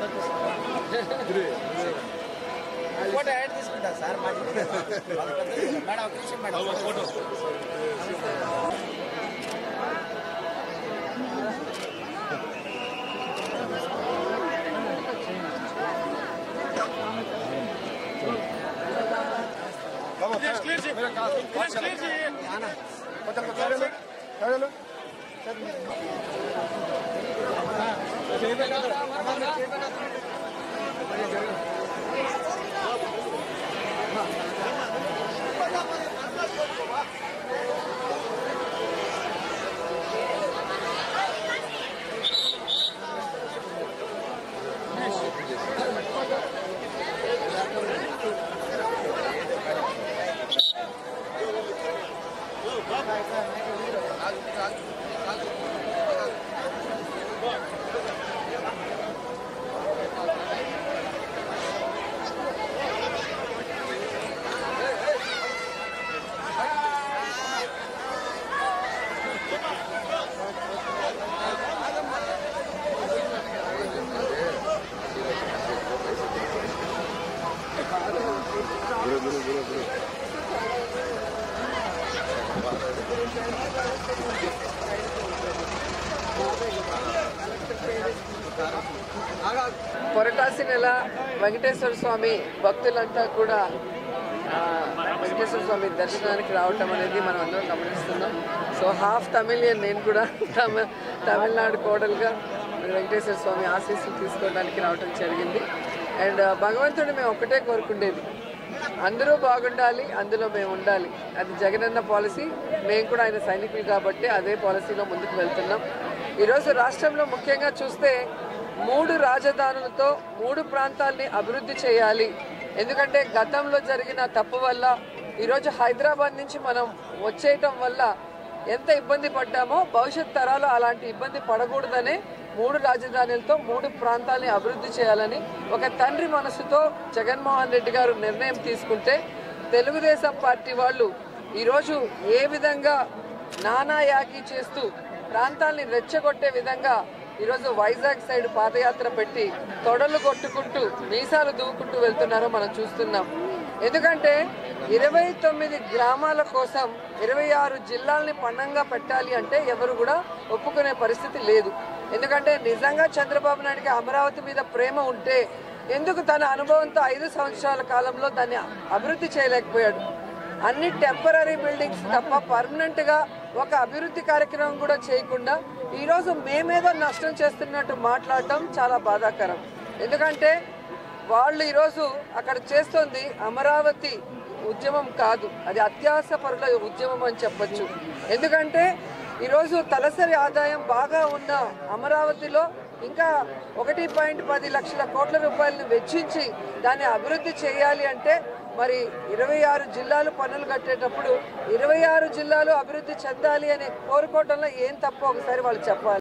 photo యాడ్ తీసుకుంటా sir మా మేడం ఒక నిమిషం మేడం ఫోటో పొరటాసి నెల వెంకటేశ్వర స్వామి భక్తులంతా కూడా ఆ, వెంకటేశ్వర స్వామి దర్శనానికి రావటం అనేది మనం అందరం గమనిస్తున్నాం సో హాఫ్ తమిళియన్ నేను కూడా తమి తమిళనాడు కోడలుగా మరి వెంకటేశ్వర స్వామి ఆశీస్సులు తీసుకోవడానికి రావటం జరిగింది అండ్ భగవంతుడు మేము ఒక్కటే కోరుకుండేది అందరూ బాగుండాలి అందులో మేము ఉండాలి అది జగనన్న పాలసీ మేము కూడా ఆయన సైనికులు కాబట్టి అదే పాలసీలో ముందుకు వెళ్తున్నాం ఈరోజు రాష్ట్రంలో ముఖ్యంగా చూస్తే మూడు రాజధానులతో మూడు ప్రాంతాల్ని అభివృద్ధి చేయాలి ఎందుకంటే గతంలో జరిగిన తప్పు వల్ల ఈరోజు హైదరాబాద్ నుంచి మనం వచ్చేయటం వల్ల ఎంత ఇబ్బంది పడ్డామో భవిష్యత్ తరాలు అలాంటి ఇబ్బంది పడకూడదనే మూడు రాజధానులతో మూడు ప్రాంతాలని అభివృద్ధి చేయాలని ఒక తండ్రి మనసుతో జగన్మోహన్ రెడ్డి గారు నిర్ణయం తీసుకుంటే తెలుగుదేశం పార్టీ వాళ్ళు ఈరోజు ఏ విధంగా నానా యాగి చేస్తూ ప్రాంతాల్ని రెచ్చగొట్టే విధంగా ఈరోజు వైజాగ్ సైడ్ పాదయాత్ర పెట్టి తొడలు కొట్టుకుంటూ మీసాలు దూకుంటూ వెళ్తున్నారో మనం చూస్తున్నాం ఎందుకంటే ఇరవై తొమ్మిది గ్రామాల కోసం ఇరవై ఆరు జిల్లాల్ని పన్నంగా పెట్టాలి అంటే ఎవరు కూడా ఒప్పుకునే పరిస్థితి లేదు ఎందుకంటే నిజంగా చంద్రబాబు నాయుడికి అమరావతి మీద ప్రేమ ఉంటే ఎందుకు తన అనుభవంతో ఐదు సంవత్సరాల కాలంలో దాన్ని అభివృద్ధి చేయలేకపోయాడు అన్ని టెంపరీ బిల్డింగ్స్ తప్ప పర్మనెంట్ గా ఒక అభివృద్ధి కార్యక్రమం కూడా చేయకుండా ఈ రోజు మేమేదో నష్టం చేస్తున్నట్టు మాట్లాడటం చాలా బాధాకరం ఎందుకంటే వాళ్ళు ఈరోజు అక్కడ చేస్తోంది అమరావతి ఉద్యమం కాదు అది అత్యాస పరుల ఉద్యమం అని చెప్పొచ్చు ఎందుకంటే ఈరోజు తలసరి ఆదాయం బాగా ఉన్న అమరావతిలో ఇంకా ఒకటి పాయింట్ పది లక్షల కోట్ల రూపాయలను వెచ్చించి దాన్ని అభివృద్ధి చేయాలి అంటే మరి ఇరవై ఆరు జిల్లాలు పన్నులు కట్టేటప్పుడు ఇరవై ఆరు జిల్లాలు అభివృద్ధి చెందాలి అని కోరుకోవడంలో ఏం తప్పో ఒకసారి వాళ్ళు చెప్పాలి